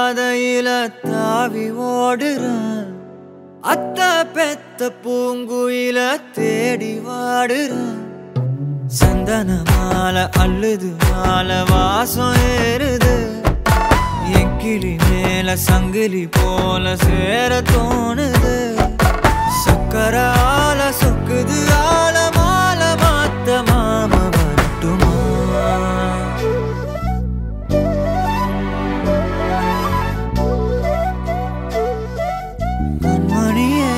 பாதையில தாவி ஓடுறேன் அத்த பெத்த பூங்குயில தேடி வாடுறேன் சந்தன மாலை அள்ளுது மாலை வாசம் ஏறுது என் கிளி மேல சங்கிலி போல சேர தோணுது சக்கர ஆல சொக்குது ஆல மால மாத்த மாம வரட்டுமா கண்மணியே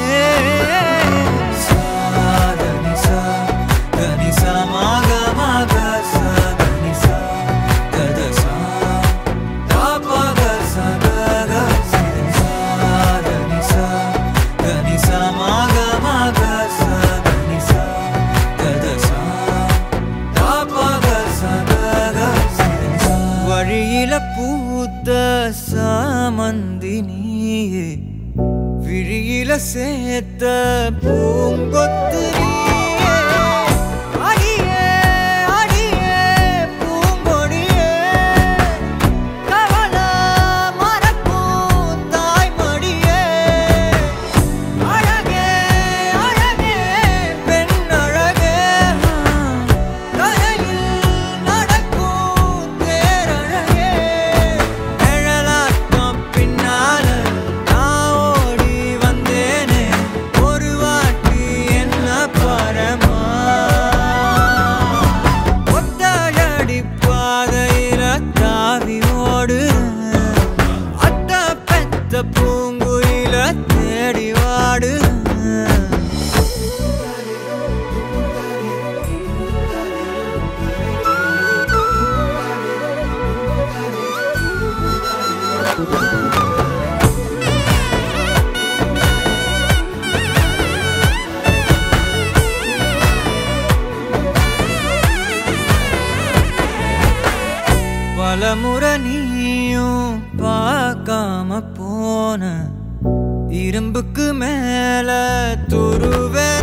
சாதனி சா கனி சா மாக மாக சா கனி சா கத சா தாபக சா கக சித சாதனி சா கனி சா மாக மாக சா கனி சா கத சா தாபக சா கக சித சா வழியில பூத்த சாமந்தி நீயே விழியில சேர்த்த பூங்கொத்து நீயே. அடியே, அடியே, பூங்கொடியே. கவலை மறக்கும் தாய்மடியே. அழகே, அழகே, பெண் அழகே. கரையில் நடக்கும் தேரழகே. நிழலாட்டம் பின்னால நான் ஓடி வந்தேனே ஒரு வாட்டி என்ன பரமா ஒத்தடி பாதையில தாவி ஓடுறேன் அத்த பெத்த பூங்குயில தேடி வாடுறேன் பலமுறை நீயும் பார்க்காம போன இரும்புக்கு மேல துருவென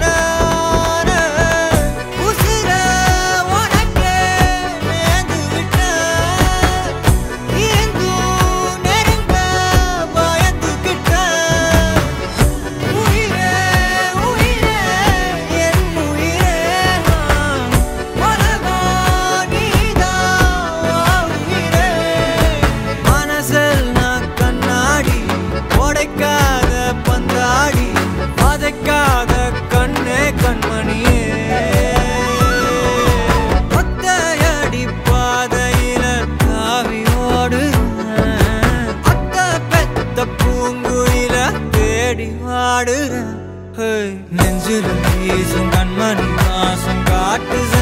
உசிர உனக்கே நேர்ந்து விட்டேன். இருந்தும் நெருங்க பயந்துகிட்டேன். உயிரே, உயிரே, என் உயிரே, உலகம் நீதான் உயிரே. மனசில் நான் கண்ணாடி உடைக்காத பந்தாடி வதைக்காத கண்ணே கண்மணியே ஒத்தையடி பாதையில தாவி ஓடுறேன் அத்த பெத்த பூங்குயில தேடி வாடுறேன் ஹே, நெஞ்சில வீசும் கண்மணி வாசம் காட்டு